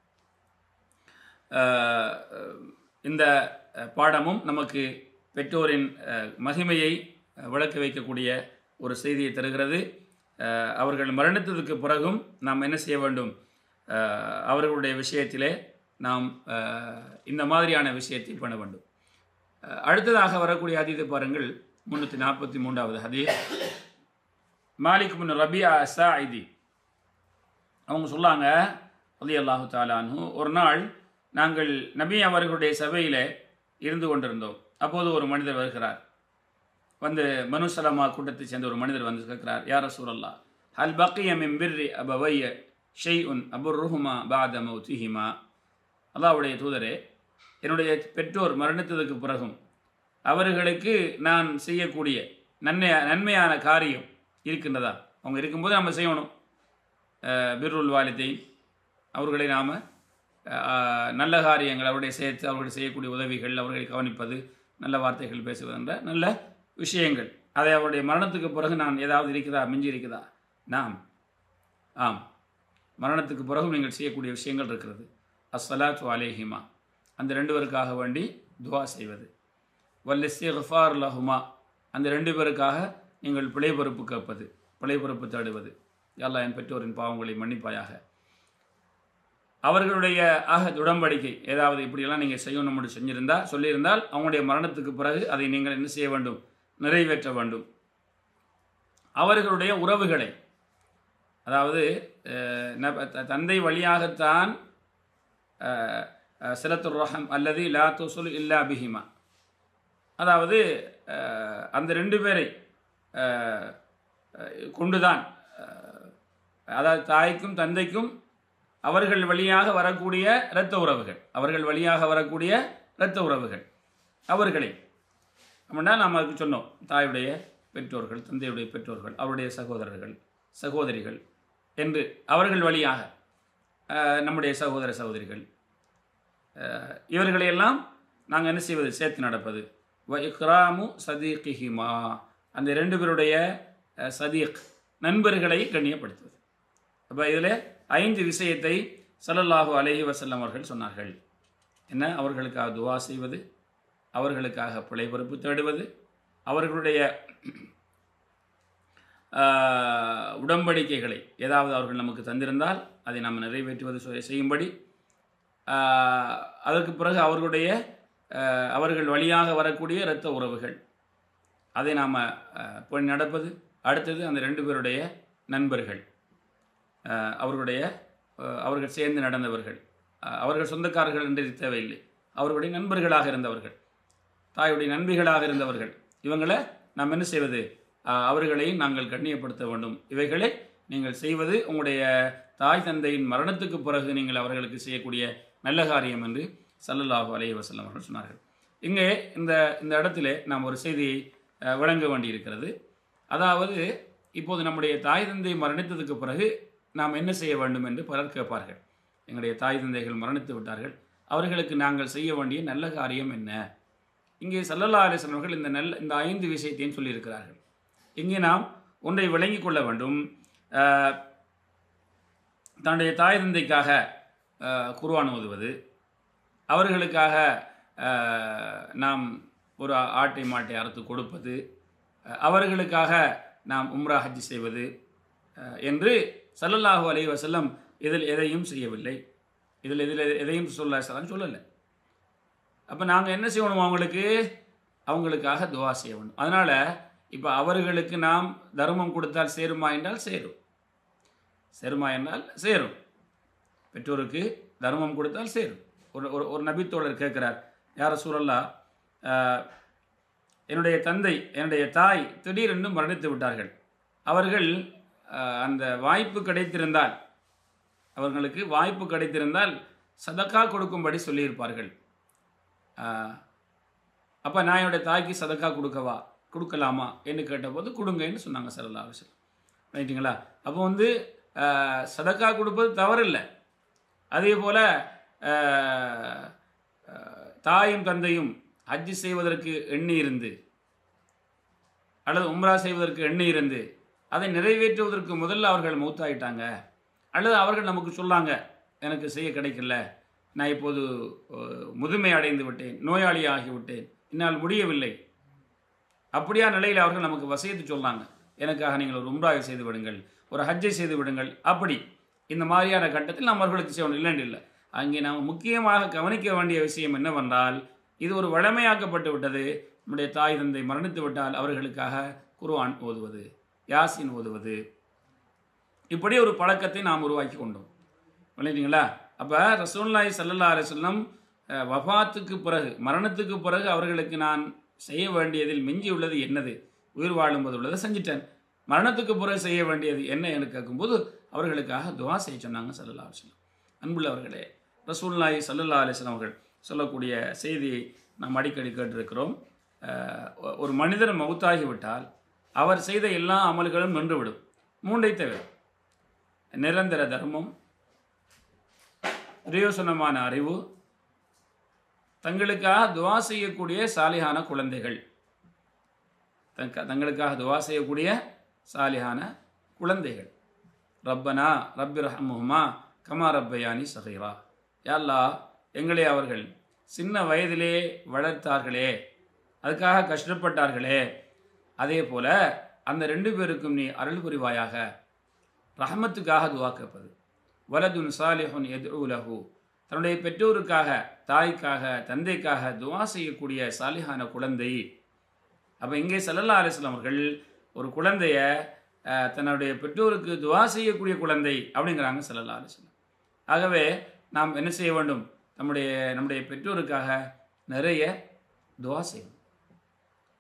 அஹ், இந்த அஹ், பாடமும் நமக்கு பெற்றோரின் அஹ், மகிமையை அஹ், விளக்க வைக்கக்கூடிய ஒரு செய்தியை தருகிறது அஹ், அவர்கள் மரணத்திற்கு பிறகும் நாம் என்ன செய்ய வேண்டும் அஹ், அவர்களுடைய விஷயத்திலே நாம் அஹ், இந்த மாதிரியான விஷயத்தை பண்ண வேண்டும் அஹ், அடுத்ததாக வரக்கூடிய ஹதீதை பாருங்கள் முன்னூற்றி நாற்பத்தி மூன்றாவது ஹதீஸ் மாலிக் பின் ரபியா சாயிதி அவங்க சொல்லாங்க அலி அல்லாஹு தாலானு ஒரு நாள் நாங்கள் நபி அவர்களுடைய சபையில் இருந்து கொண்டிருந்தோம் அப்போது ஒரு மனிதர் வருகிறார் வந்து மனுசலமா கூட்டத்தை சேர்ந்த ஒரு மனிதர் வந்து கேட்கிறார் யார் ரசூலல்லா ஹல் பக்கிய மின் பிர்ரி அபவைய ஷெய் உன் அபுர்ருஹுமா பாத மௌத்திஹிமா அல்லாவுடைய தூதரே என்னுடைய பெற்றோர் மரணத்ததுக்கு பிறகும் அவர்களுக்கு நான் செய்யக்கூடிய நன்மை நன்மையான காரியம் இருக்கின்றதா அவங்க இருக்கும்போது நம்ம செய்யணும் அஹ், பிர்ருல் வாலித்தை அவர்களை நாம் நல்ல காரியங்கள் அவருடைய சேர்த்து அவர்களுடைய செய்யக்கூடிய உதவிகள் அவர்களை கவனிப்பது நல்ல வார்த்தைகள் பேசுவது என்ற நல்ல விஷயங்கள் அதை அவருடைய மரணத்துக்கு பிறகு நான் ஏதாவது இருக்குதா மிஞ்சி இருக்குதா நாம் ஆம் மரணத்துக்கு பிறகும் நீங்கள் செய்யக்கூடிய விஷயங்கள் இருக்கிறது அஸ்ஸலாத்து அலேஹிமா அந்த ரெண்டு பேருக்காக வேண்டி துவா செய்வது வல்லிஸ்திஃபார் லஹுமா அந்த ரெண்டு பேருக்காக நீங்கள் பிழை பொறுப்பு கேட்பது பிழை பொறுப்பு தேடுவது அல்லாஹ் என் பெற்றோரின் பாவங்களை மன்னிப்பாயாக அவர்களுடைய ஆக உடன்படிக்கை ஏதாவது இப்படியெல்லாம் நீங்கள் செய்யணும்னு செஞ்சிருந்தா சொல்லியிருந்தால் அவங்களுடைய மரணத்துக்கு பிறகு அதை நீங்கள் என்ன செய்ய வேண்டும் நிறைவேற்ற வேண்டும் அவர்களுடைய உறவுகளை அதாவது அஹ், நப- த- தந்தை வழியாகத்தான் சிலத்துர் ரஹம் அல்லது லா துசுல் இல்லா பிஹிமா அதாவது அஹ், அந்த ரெண்டு பேரை அஹ், அஹ், கொண்டுதான் அஹ், அதாவது தாய்க்கும் தந்தைக்கும் அவர்கள் வழியாக வரக்கூடிய இரத்த உறவுகள் அவர்கள் வழியாக வரக்கூடிய இரத்த உறவுகள் அவர்களை அப்படின்னா நாம் அதுக்கு சொன்னோம் தாயுடைய பெற்றோர்கள் தந்தையுடைய பெற்றோர்கள் அவருடைய சகோதரர்கள் சகோதரிகள் என்று அவர்கள் வழியாக அஹ், நம்முடைய சகோதர சகோதரிகள் அஹ், இவர்களையெல்லாம் நாங்கள் என்ன செய்வது சேர்த்து நடப்பது வ இக்ராமு சதீகிஹிமா அந்த ரெண்டு பேருடைய அஹ், சதீக் நண்பர்களை கண்ணியப்படுத்துவது அப்போ இதில் ஐந்து விஷயத்தை ஸல்லல்லாஹு அலைஹி வஸல்லம் அவர்கள் சொன்னார்கள் என்ன அவர்களுக்காக துவா செய்வது அவர்களுக்காக பிழைபொறுப்பு தேடுவது அவர்களுடைய ஆஹ், உடன்படிக்கைகளை ஏதாவது அவர்கள் நமக்கு தந்திருந்தால் அதை நாம் நிறைவேற்றுவது செய்- செய்யும்படி ஆஹ், அதற்கு பிறகு அவர்களுடைய ஆஹ், அவர்கள் வழியாக வரக்கூடிய இரத்த உறவுகள் அதை நாம் போய் நடப்பது அடுத்தது அந்த ரெண்டு பேருடைய நண்பர்கள் ஆஹ், அவர்களுடைய ஆஹ், அவர்கள் சேர்ந்து நடந்தவர்கள் ஆஹ், அவர்கள் சொந்தக்காரர்கள் என்று தேவையில்லை அவர்களுடைய நண்பர்களாக இருந்தவர்கள் தாயுடைய நண்பிகளாக இருந்தவர்கள் இவங்களை நாம் என்ன செய்வது ஆஹ், அவர்களையும் நாங்கள் கண்ணியப்படுத்த வேண்டும் இவைகளை நீங்கள் செய்வது உங்களுடைய தாய் தந்தையின் மரணத்துக்கு பிறகு நீங்கள் அவர்களுக்கு செய்யக்கூடிய நல்ல காரியம் என்று ஸல்லல்லாஹு அலைஹி வஸல்லம் அவர்கள் சொன்னார்கள் இங்கே இந்த இந்த இடத்திலே நாம் ஒரு செய்தியை ஆஹ், விளங்க வேண்டியிருக்கிறது அதாவது இப்போது நம்முடைய தாய் தந்தை மரணித்ததுக்கு பிறகு நாம் என்ன செய்ய வேண்டும் என்று பலர் கேட்பார்கள் எங்களுடைய தாய் தந்தைகள் மரணித்து விட்டார்கள் அவர்களுக்கு நாங்கள் செய்ய வேண்டிய நல்ல காரியம் என்ன இங்கே சல்லல்லா அலிஸ்லாம் அவர்கள் இந்த நல்ல இந்த ஐந்து விஷயத்தையும் சொல்லியிருக்கிறார்கள் இங்கே நாம் ஒன்றை விளங்கிக் கொள்ள வேண்டும் ஆஹ், தன்னுடைய தாய் தந்தைக்காக ஆஹ், குர்ஆன் ஓதுவது அவர்களுக்காக ஆஹ், நாம் ஒரு ஆட்டை மாட்டை அறுத்து கொடுப்பது அஹ், அவர்களுக்காக நாம் உம்ரா ஹஜ் செய்வது அஹ், என்று ஸல்லல்லாஹு அலைஹி வஸல்லம் இதில் எதையும் செய்யவில்லை இதில் இதில் எதையும் சொல்ல சொல்லலை அப்போ நாங்கள் என்ன செய்யணும் அவங்களுக்கு அவங்களுக்காக துவா செய்ய வேண்டும் அதனால் இப்போ அவர்களுக்கு நாம் தர்மம் கொடுத்தால் சேருமா என்றால் சேரும் சேருமா என்றால் சேரும் பெற்றோருக்கு தர்மம் கொடுத்தால் சேரும் ஒரு ஒரு ஒரு நபித்தோழர் கேட்குறார் யார சூழல்லா என்னுடைய தந்தை என்னுடைய தாய் திடீரென்று மரணித்து விட்டார்கள் அவர்கள் ஆஹ், அந்த வாய்ப்பு கிடைத்திருந்தால் அவர்களுக்கு வாய்ப்பு கிடைத்திருந்தால் சதக்கா கொடுக்கும்படி சொல்லியிருப்பார்கள் அப்போ நான் என்னுடைய தாய்க்கு சதக்கா கொடுக்கவா கொடுக்கலாமா என்று கேட்டபோது கொடுங்கன்னு சொன்னாங்க சரலா அவசியம் ரைட்டுங்களா அப்போ வந்து ஆஹ், சதக்கா கொடுப்பது தவறில்லை அதே போல் தாயும் தந்தையும் ஹஜ்ஜி செய்வதற்கு எண்ணி இருந்து அல்லது உம்ரா செய்வதற்கு எண்ணி இருந்து அதை நிறைவேற்றுவதற்கு முதல்ல அவர்கள் மௌத்தாயிட்டாங்க அல்லது அவர்கள் நமக்கு சொல்லாங்க எனக்கு செய்ய கிடைக்கல நான் இப்போது அஹ், முதுமை அடைந்து விட்டேன் நோயாளி ஆகிவிட்டேன் என்னால் முடியவில்லை அப்படியா நிலையில் அவர்கள் நமக்கு வசியத்து சொன்னாங்க எனக்காக நீங்கள் ஒரு உம்ராவை செய்து விடுங்கள் ஒரு ஹஜ்ஜை செய்து விடுங்கள் அப்படி இந்த மாதிரியான கட்டத்தில் நாம் அவர்களுக்கு செய்யணும் இல்லைன்னு இல்லை அங்கே நாம் முக்கியமாக கவனிக்க வேண்டிய விஷயம் என்னவென்றால் இது ஒரு வழமையாக்கப்பட்டு விட்டது நம்முடைய தாய் தந்தை மரணித்து விட்டால் அவர்களுக்காக குர்ஆன் ஓதுவது யாசின் ஓதுவது இப்படி ஒரு பழக்கத்தை நாம் உருவாக்கி கொண்டோம் விளையாட்டீங்களா அப்போ ரசூல்லாய் சல்லல்லா அலிஸ்லம் வஃபாத்துக்கு பிறகு மரணத்துக்கு பிறகு அவர்களுக்கு நான் செய்ய வேண்டியதில் மிஞ்சி உள்ளது என்னது உயிர் வாழும்போது உள்ளதை செஞ்சிட்டேன் மரணத்துக்கு பிறகு செய்ய வேண்டியது என்ன என்று கேட்கும்போது அவர்களுக்காக துவா செய்ய சொன்னாங்க சல்லல்லா அலிஸ்லம் அன்புள்ளவர்களே ரசூல்லாய் சல்லல்லா அலிஸ்லாம் அவர்கள் சொல்லக்கூடிய செய்தியை நாம் அடிக்கடி கேட்டிருக்கிறோம் அஹ், ஒரு மனிதர் மவுத்தாகிவிட்டால் அவர் செய்த எல்லா அமல்களும் நின்றுவிடும் மூன்றை தவிர நிரந்தர தர்மம் பிரயோசனமான அறிவு தங்களுக்காக துவா செய்யக்கூடிய சாலிகான குழந்தைகள் தங்க தங்களுக்காக துவா செய்யக்கூடிய சாலிகான குழந்தைகள் ரப்பனா ரப்பி ரஹமுஹுமா கமா ரப்பயானி சஹீரா யாழ்லா எங்களை அவர்கள் சின்ன வயதிலே வளர்த்தார்களே அதுக்காக கஷ்டப்பட்டார்களே அதே போல அந்த ரெண்டு பேருக்கும் நீ அருள் புரிவாயாக ரஹமத்துக்காக துவா கேட்பது வலதுன் சாலிஹுன் எது லஹு தன்னுடைய பெற்றோருக்காக தாய்க்காக தந்தைக்காக துவா செய்யக்கூடிய சாலிஹான குழந்தை அப்போ இங்கே சல்லல்லா அலிஸ்லாம் அவர்கள் ஒரு குழந்தைய அஹ், தன்னுடைய பெற்றோருக்கு துவா செய்யக்கூடிய குழந்தை அப்படிங்கிறாங்க சல்லல்லா அலிஸ்லாம் ஆகவே நாம் என்ன செய்ய வேண்டும் நம்முடைய நம்முடைய பெற்றோருக்காக நிறைய துவா செய்யணும்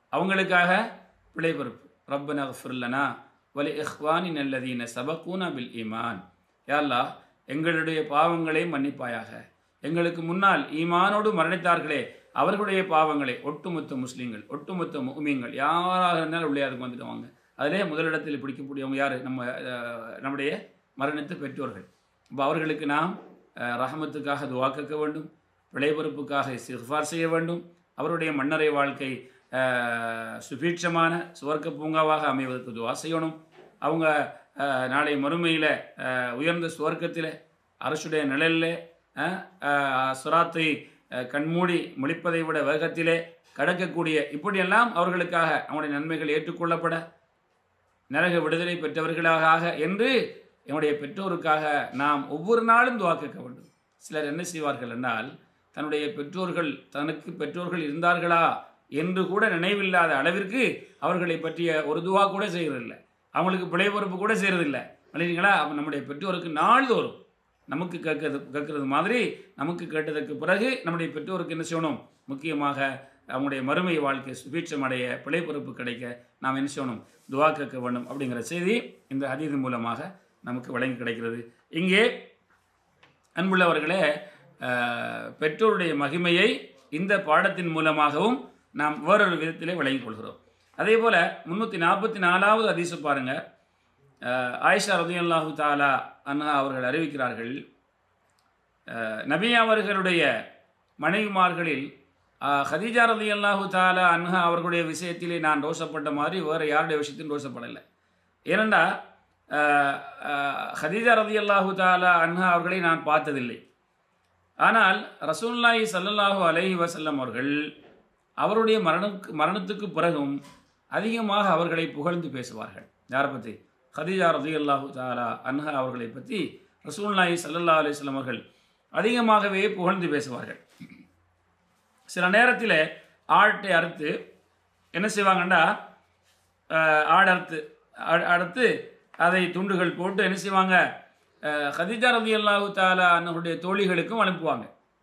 அவங்களுக்காக பிழை பொறுப்பு ரப்பன ஃபிர்லனா வலி இஹ்வானி நல்லதீன சபக்கூனா பில் ஈமான் யாழ்லா எங்களுடைய பாவங்களை மன்னிப்பாயாக எங்களுக்கு முன்னால் ஈமானோடு மரணித்தார்களே அவர்களுடைய பாவங்களை ஒட்டுமொத்த முஸ்லீம்கள் ஒட்டுமொத்த முஸ்லீம்கள் யாராக இருந்தாலும் உள்ளே அதுக்கு வந்துடுவாங்க அதிலே முதலிடத்தில் பிடிக்கக்கூடியவங்க யார் நம்ம அஹ், நம்முடைய மரணித்த பெற்றோர்கள் இப்போ அவர்களுக்கு நாம் அஹ், ரஹமத்துக்காக துவா கேட்க வேண்டும் பிழை பொறுப்புக்காக சிஃபார் செய்ய வேண்டும் அவருடைய மன்னரை வாழ்க்கை அஹ், சுபீட்சமான சுவர்க்க பூங்காவாக அமைவதற்கு துவா செய்யணும் அவங்க அஹ், நாளை மறுமையில் உயர்ந்த சுவர்க்கத்தில் அரசுடைய நிழலில் சுராத்தை அஹ், கண்மூடி முழிப்பதை விட வேகத்திலே கடக்கக்கூடிய இப்படியெல்லாம் அவர்களுக்காக அவனுடைய நன்மைகள் ஏற்றுக்கொள்ளப்பட நரக விடுதலை பெற்றவர்களாக ஆக என்று என்னுடைய பெற்றோருக்காக நாம் ஒவ்வொரு நாளும் துவா கேட்க வேண்டும் சிலர் என்ன செய்வார்கள் என்றால் தன்னுடைய பெற்றோர்கள் தனக்கு பெற்றோர்கள் இருந்தார்களா என்று கூட நினைவில்லாத அளவிற்கு அவர்களை பற்றிய ஒரு துவா கூட செய்கிறதில்லை அவங்களுக்கு பிழை பொறுப்பு கூட செய்கிறதில்லை இல்லைங்களா அப்ப நம்முடைய பெற்றோருக்கு நாள்தோறும் நமக்கு கேட்கறது கேட்கறது மாதிரி நமக்கு கேட்டதற்கு பிறகு நம்முடைய பெற்றோருக்கு என்ன செய்யணும் முக்கியமாக அவங்களுடைய மறுமை வாழ்க்கை சுபீட்சம் அடைய பிழை பொறுப்பு கிடைக்க நாம் என்ன செய்யணும் துவா கேட்க வேண்டும் அப்படிங்கிற செய்தி இந்த ஹதீது மூலமாக நமக்கு வழங்கி கிடைக்கிறது இங்கே அன்புள்ளவர்களே அஹ், பெற்றோருடைய மகிமையை இந்த பாடத்தின் மூலமாகவும் நாம் வேறொரு விதத்திலே விளங்கிக் கொள்கிறோம் அதே போல் முந்நூற்றி நாற்பத்தி நாலாவது அதிசு பாருங்க அஹ், ஆயிஷா ரதியல்லாஹு தாலா அன்ஹா அவர்கள் அறிவிக்கிறார்கள் அஹ், நபி அவர்களுடைய மனைவிமார்களில் அஹ், ஹதீஜா ரதியல்லாஹு தாலா அன்ஹா அவர்களுடைய விஷயத்திலே நான் ரோசப்பட்ட மாதிரி வேறு யாருடைய விஷயத்திலும் ரோசப்படலை ஏனெண்டா அஹ், அஹ், ஹதீஜா ரதியல்லாஹு தாலா அன்ஹா அவர்களை நான் பார்த்ததில்லை ஆனால் ரசூல்லாஹி ஸல்லல்லாஹு அலைஹி வஸல்லம் அவர்கள் அவருடைய மரணக்கு மரணத்துக்கு பிறகும் அதிகமாக அவர்களை புகழ்ந்து பேசுவார்கள் யாரை பற்றி ஹதீஜா ரதியல்லாஹு தாலா அன்ஹா அவர்களை பற்றி ரசூல்லாஹி ஸல்லல்லாஹு அலைஹி வஸல்லம் அவர்கள் அதிகமாகவே புகழ்ந்து பேசுவார்கள் சில நேரத்தில் ஆட்டை அறுத்து என்ன செய்வாங்கன்னா அஹ், ஆடு அறுத்து ஆடு அறுத்து அதை துண்டுகள் போட்டு என்ன செய்வாங்க அஹ், ஹதீஜா ரதி அல்லாஹு தாலா அன்னருடைய தோழிகளுக்கும் அனுப்புவாங்க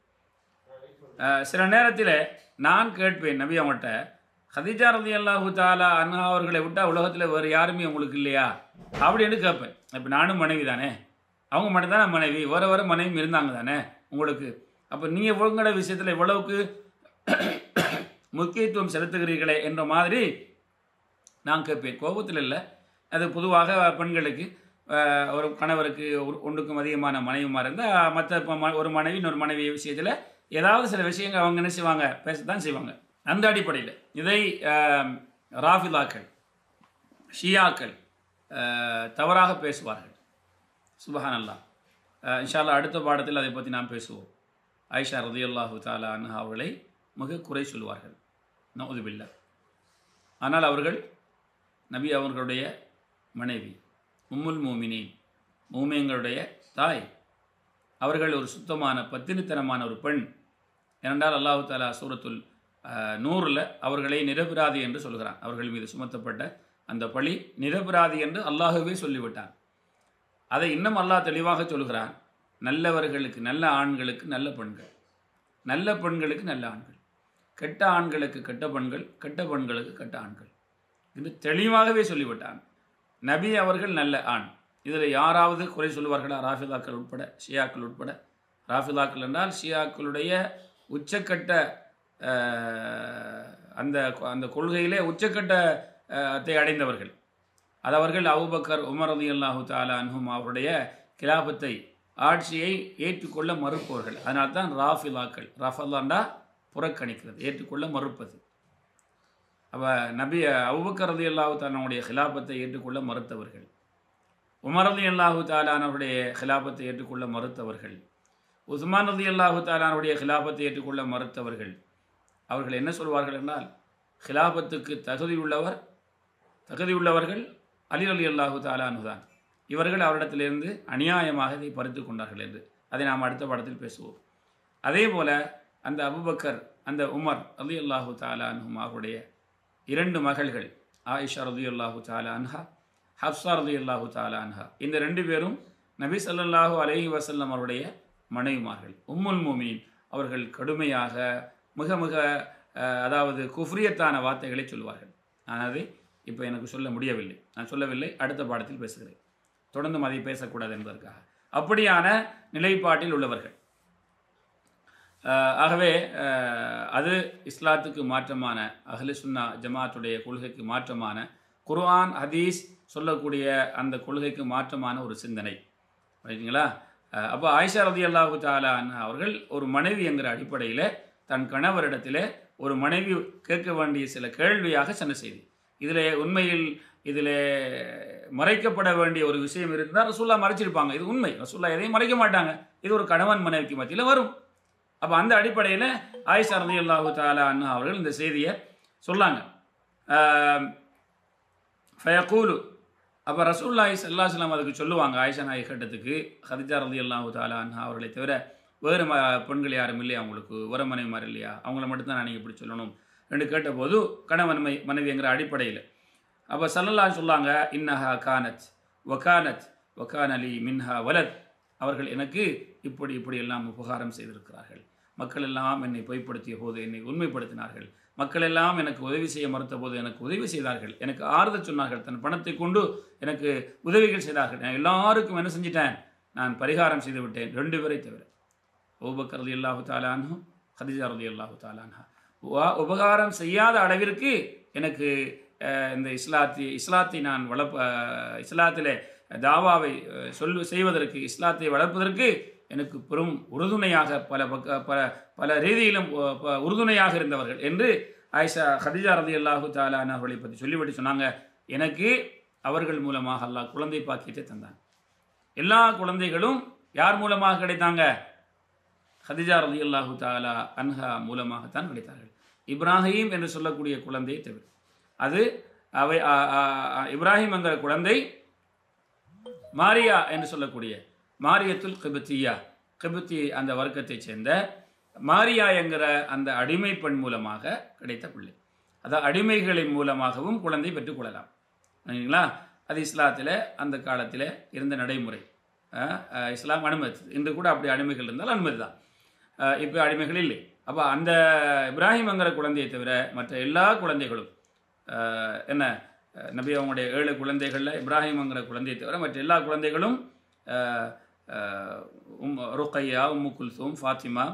அஹ், சில நேரத்தில் நான் கேட்பேன் நபி அவங்கள்ட்ட ஹதீஜா ரதி அல்லாஹு தாலா அண்ணா அவர்களை விட்டால் உலகத்தில் வேறு யாருமே உங்களுக்கு இல்லையா அப்படின்னு கேட்பேன் இப்போ நானும் மனைவி தானே அவங்க மட்டும் தானே மனைவி வர வர மனைவி இருந்தாங்க தானே உங்களுக்கு அப்போ நீங்கள் உங்களோட விஷயத்தில் இவ்வளவுக்கு முக்கியத்துவம் செலுத்துகிறீர்களே என்ற மாதிரி நான் கேட்பேன் கோபத்தில் இல்லை அது பொதுவாக பெண்களுக்கு அஹ், ஒரு கணவருக்கு ஒரு ஒன்றுக்கும் அதிகமான மனைவிமார் இருந்தால் மற்ற ஒரு மனைவி இன்னொரு மனைவி விஷயத்தில் ஏதாவது சில விஷயங்கள் அவங்க என்ன செய்வாங்க பேசத்தான் செய்வாங்க அந்த அடிப்படையில் இதை அஹ், ராஃபிதாக்கள் ஷியாக்கள் அஹ், தவறாக பேசுவார்கள் சுபஹானல்லா அஹ், இன்ஷா அல்லாஹ் அடுத்த பாடத்தில் அதை பற்றி நாம் பேசுவோம் ஆயிஷா ரதியல்லாஹு தாலா அன்ஹா அவர்களை மிக குறை சொல்வார்கள் நவுதுபில்லா ஆனால் அவர்கள் நபி அவர்களுடைய மனைவி உம்முல் மூமினின் மூமியங்களுடைய தாய் அவர்கள் ஒரு சுத்தமான பத்தினித்தனமான ஒரு பெண் ஏனென்றால் அல்லாஹு தாலா சூரத்துல் அஹ், நூறில் அவர்களை நிரபராதி என்று சொல்கிறான் அவர்கள் மீது சுமத்தப்பட்ட அந்த பழி நிரபராதி என்று அல்லாஹுவே சொல்லிவிட்டான் அதை இன்னும் அல்லாஹ் தெளிவாக சொல்கிறான் நல்லவர்களுக்கு நல்ல ஆண்களுக்கு நல்ல பெண்கள் நல்ல பெண்களுக்கு நல்ல ஆண்கள் கெட்ட ஆண்களுக்கு கெட்ட பெண்கள் கெட்ட பெண்களுக்கு கெட்ட ஆண்கள் என்று தெளிவாகவே சொல்லிவிட்டான் நபி அவர்கள் நல்ல ஆண் இதில் யாராவது குறை சொல்லுவார்களா ராஃபிதாக்கள் உட்பட ஷியாக்கள் உட்பட ராஃபிதாக்கள் என்றால் ஷியாக்களுடைய உச்சக்கட்ட அஹ், அந்த அந்த கொள்கையிலே உச்சக்கட்ட அஹ், த்தை அடைந்தவர்கள் அது அவர்கள் அபூபக்கர் உமர் ரதி அல்லாஹு தாலா அன்ஹும் அவருடைய கிலாபத்தை ஆட்சியை ஏற்றுக்கொள்ள மறுப்பவர்கள் அதனால தான் ராஃபிலாக்கள் ராஃபல்லாண்டா புறக்கணிக்கிறது ஏற்றுக்கொள்ள மறுப்பது அவ நபி அபுபக்கர் ரதி அல்லாஹு தாலானுடைய ஹிலாபத்தை ஏற்றுக்கொள்ள மறுத்தவர்கள் உமர் ரதி அல்லாஹு தாலானுடைய ஹிலாபத்தை ஏற்றுக்கொள்ள மறுத்தவர்கள் உஸ்மான் ரதி அல்லாஹு தாலானுடைய ஹிலாபத்தை ஏற்றுக்கொள்ள மறுத்தவர்கள் அவர்கள் என்ன சொல்வார்கள் என்றால் ஹிலாபத்துக்கு தகுதியுள்ளவர் தகுதியுள்ளவர்கள் அலி அலி அல்லாஹு தாலானு தான் இவர்கள் அவரிடத்திலிருந்து அநியாயமாக இதை பறித்து கொண்டார்கள் என்று அதை நாம் அடுத்த படத்தில் பேசுவோம் அதே போல அந்த அபுபக்கர் அந்த உமர் அலி அல்லாஹு தாலானும் அவருடைய இரண்டு மகள்கள் ஆயிஷா ரதி அல்லாஹு தாலா அன்ஹா ஹப்சா ரதி அல்லாஹு தாலா அன்ஹா இந்த ரெண்டு பேரும் நபி ஸல்லல்லாஹு அலைஹி வஸல்லம் அவருடைய மனைவிமார்கள் உம்முல் மூமீன் அவர்கள் கடுமையாக மிக மிக அஹ், அதாவது குஃப்ரியத்தான வார்த்தைகளை சொல்வார்கள் நான் அதை இப்போ எனக்கு சொல்ல முடியவில்லை நான் சொல்லவில்லை அடுத்த பாடத்தில் பேசுகிறேன் தொடர்ந்தும் அதை பேசக்கூடாது என்பதற்காக அப்படியான நிலைப்பாட்டில் உள்ளவர்கள் அஹ், ஆகவே அஹ், அது இஸ்லாத்துக்கு மாற்றமான அஹ்லு சுன்னா ஜமாத்துடைய கொள்கைக்கு மாற்றமான குர்ஆன் ஹதீஸ் சொல்லக்கூடிய அந்த கொள்கைக்கு மாற்றமான ஒரு சிந்தனை ரைட்டுங்களா அஹ், அப்போ ஆயிஷா ரதி அல்லாஹு தாலா அவர்கள் ஒரு மனைவி என்கிற அடிப்படையில் தன் கணவரிடத்தில் ஒரு மனைவி கேட்க வேண்டிய சில கேள்வியாக சொன்ன செய்தி இதில் உண்மையில் இதில் மறைக்கப்பட வேண்டிய ஒரு விஷயம் இருந்தால் ரசூல்லா மறைச்சிருப்பாங்க இது உண்மை ரசூல்லா எதையும் மறைக்க மாட்டாங்க இது ஒரு கணவன் மனைவிக்கு மத்தியில் வரும் அப்போ அந்த அடிப்படையில் ஆயிஷா ரதி அல்லாஹு தாலா அண்ணா அவர்கள் இந்த செய்தியை சொல்லாங்க ஃபயகூலு அப்போ ரசூல்லாய் சல்லாஸ்லாம் அதுக்கு சொல்லுவாங்க ஆயிஷா நாய் கட்டத்துக்கு ஹதிஜா ரதி அல்லாஹு தாலா அண்ணா அவர்களை தவிர வேறு ம பெண்கள் யாரும் இல்லையா அவங்களுக்கு ஒரு மனைவிமார் இல்லையா அவங்கள மட்டும்தான் நான் நீங்கள் இப்படி சொல்லணும் என்று கேட்டபோது கணவன் மை மனைவிங்கிற அடிப்படையில் அப்போ சல்லல்லா சொல்லாங்க இன்னஹா கானத் வகானத் வகான் அலி மின்ஹா வலத் அவர்கள் எனக்கு இப்படி இப்படி எல்லாம் உபகாரம் செய்திருக்கிறார்கள் மக்கள் எல்லாம் என்னை பொய்ப்படுத்திய போது என்னை உண்மைப்படுத்தினார்கள் மக்கள் எல்லாம் எனக்கு உதவி செய்ய மறுத்த போது எனக்கு உதவி செய்தார்கள் எனக்கு ஆறுதல் சொன்னார்கள் தன் பணத்தை கொண்டு எனக்கு உதவிகள் செய்தார்கள் நான் எல்லாருக்கும் என்ன செஞ்சிட்டேன் நான் பரிகாரம் செய்து விட்டேன் ரெண்டு பேரை தவிர ஓபக்கர் ரதி அல்லாஹு தாலான்ஹும் ஹதிஜா ரதி அல்லாஹு தாலான்ஹா உப- உபகாரம் செய்யாத அளவிற்கு எனக்கு அஹ், இந்த இஸ்லாத்தி இஸ்லாத்தை நான் வளர்ப்ப அஹ், இஸ்லாத்திலே தாவாவை அஹ், சொல்லு செய்வதற்கு இஸ்லாத்தை வளர்ப்பதற்கு எனக்கு பெரும் உறுதுணையாக பல பக்க பல பல ரீதியிலும் அஹ், ப- உறுதுணையாக இருந்தவர்கள் என்று ஆயிஷா ஹதிஜா ரதி அல்லாஹு தாலான் அவர்களை பற்றி சொல்லிவிட்டு சொன்னாங்க எனக்கு அவர்கள் மூலமாக அல்லாஹ் குழந்தை பாக்கியத்தை தந்தான் எல்லா குழந்தைகளும் யார் மூலமாக கிடைத்தாங்க ஹதிஜா ரலி அல்லாஹு தாலா அன்ஹா மூலமாகத்தான் கிடைத்தார்கள் இப்ராஹிம் என்று சொல்லக்கூடிய குழந்தையை தவிர அது அவை ஆ- ஆ- ஆ- இப்ராஹிம் என்கிற குழந்தை மாரியா என்று சொல்லக்கூடிய மாரியத்துல் கிபத்தியா கிபத்தி அந்த வர்க்கத்தைச் சேர்ந்த மாரியா என்கிற அந்த அடிமை பெண் மூலமாக கிடைத்த பிள்ளை அதாவது அடிமைகளின் மூலமாகவும் குழந்தை பெற்றுக்கொள்ளலாம் சரிங்களா அது இஸ்லாத்தில் அந்த காலத்தில் இருந்த நடைமுறை அஹ், அஹ், இஸ்லாம் அனுமதி இன்று கூட அப்படி அடிமைகள் இருந்தால் அனுமதி தான் இப்போ அடிமைகள் இல்லை அப்போ அந்த இப்ராஹிம்ங்கிற குழந்தையை தவிர மற்ற எல்லா குழந்தைகளும் அஹ், என்ன அஹ், நபி அவங்களுடைய ஏழு குழந்தைகளில் இப்ராஹிம்ங்கிற குழந்தையை தவிர மற்ற எல்லா குழந்தைகளும் அஹ், அஹ், உம் ருக்கையா உம்மு குல்சூம் ஃபாத்திமா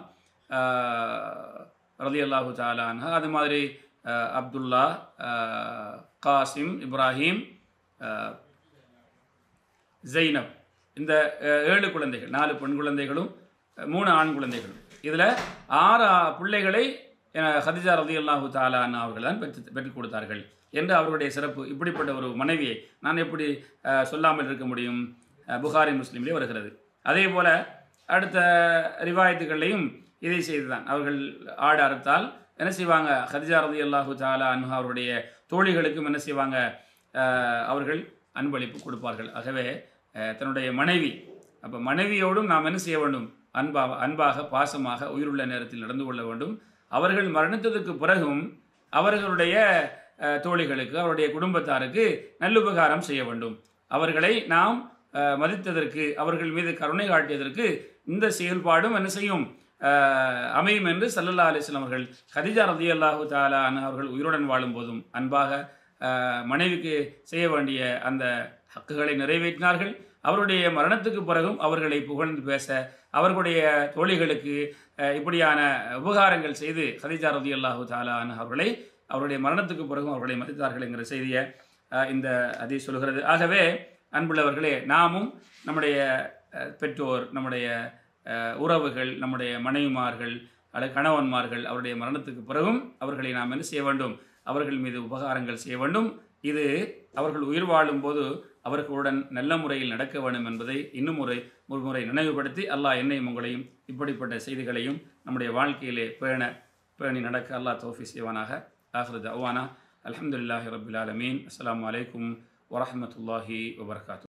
ரதி அல்லாஹு தாலான்ஹா அது மாதிரி அஹ், அப்துல்லா அஹ், காசிம் இப்ராஹிம் அஹ், ஜெய்னப் இந்த அஹ், ஏழு குழந்தைகள் நாலு பெண் குழந்தைகளும் அஹ், மூணு ஆண் குழந்தைகளும் இதில் ஆறு ஆ- பிள்ளைகளை அஹ், ஹதிஜா ரதி அல்லாஹு தாலான் அவர்கள் தான் பெற்று பெற்றுக் கொடுத்தார்கள் என்று அவருடைய சிறப்பு இப்படிப்பட்ட ஒரு மனைவியை நான் எப்படி அஹ், சொல்லாமல் இருக்க முடியும் அஹ், புகாரி முஸ்லீம்லேயே வருகிறது அதே போல் அடுத்த ரிவாயத்துகள்லையும் இதை செய்துதான் அவர்கள் ஆடு அறுத்தால் என்ன செய்வாங்க ஹதிஜா ரதி அல்லாஹு தாலா அன்ஹா அவருடைய தோழிகளுக்கும் என்ன செய்வாங்க அஹ், அவர்கள் அன்பளிப்பு கொடுப்பார்கள் ஆகவே அஹ், தன்னுடைய மனைவி அப்போ மனைவியோடும் நாம் என்ன செய்ய வேண்டும் அன்பாக அன்பாக பாசமாக உயிருள்ள நேரத்தில் நடந்து கொள்ள வேண்டும் அவர்கள் மரணித்ததுக்கு பிறகும் அவர்களுடைய அஹ், தோழிகளுக்கு அவருடைய குடும்பத்தாருக்கு நல்லுபகாரம் செய்ய வேண்டும் அவர்களை நாம் அஹ், மதித்ததற்கு அவர்கள் மீது கருணை காட்டியதற்கு இந்த செயல்பாடும் என்ன செய்யும் அஹ், அமையும் என்று சல்லல்லா அலிஸ்லாம் அவர்கள் ஹதிஜா ரதி அல்லாஹு தாலா அவர்கள் உயிருடன் வாழும் போதும் அன்பாக அஹ், மனைவிக்கு செய்ய வேண்டிய அந்த ஹக்குகளை நிறைவேற்றினார்கள் அவருடைய மரணத்துக்கு பிறகும் அவர்களை புகழ்ந்து பேச அவர்களுடைய தோழிகளுக்கு அஹ், இப்படியான உபகாரங்கள் செய்து ஹதிஜா ரதி அல்லாஹு தாலா அவர்களை அவருடைய மரணத்துக்கு பிறகும் அவர்களை மதித்தார்கள் என்கிற செய்தியை அஹ், இந்த அதை சொல்கிறது ஆகவே அன்புள்ளவர்களே நாமும் நம்முடைய அஹ், பெற்றோர் நம்முடைய அஹ், உறவுகள் நம்முடைய மனைவிமார்கள் அல்லது கணவன்மார்கள் அவருடைய மரணத்துக்கு பிறகும் அவர்களை நாம் என்ன செய்ய வேண்டும் அவர்கள் மீது உபகாரங்கள் செய்ய வேண்டும் இது அவர்கள் உயிர் வாழும்போது அவர்களுடன் நல்ல முறையில் நடக்க வேண்டும் என்பதை இன்னும் முறை ஒரு முறை நினைவுபடுத்தி அல்லாஹ் என்னையும் உங்களையும் இப்படிப்பட்ட செய்திகளையும் நம்முடைய வாழ்க்கையிலே பேண பேணி நடக்க அல்லாஹ் தௌஃபி செய்வானாக ஆஹ்ரத் அவானா அல்ஹம்துலில்லாஹி ரபில் ஆலமீன் அஸ்ஸலாமு அலைக்கும் வரஹ்மத்துல்லாஹி வபரகாத்து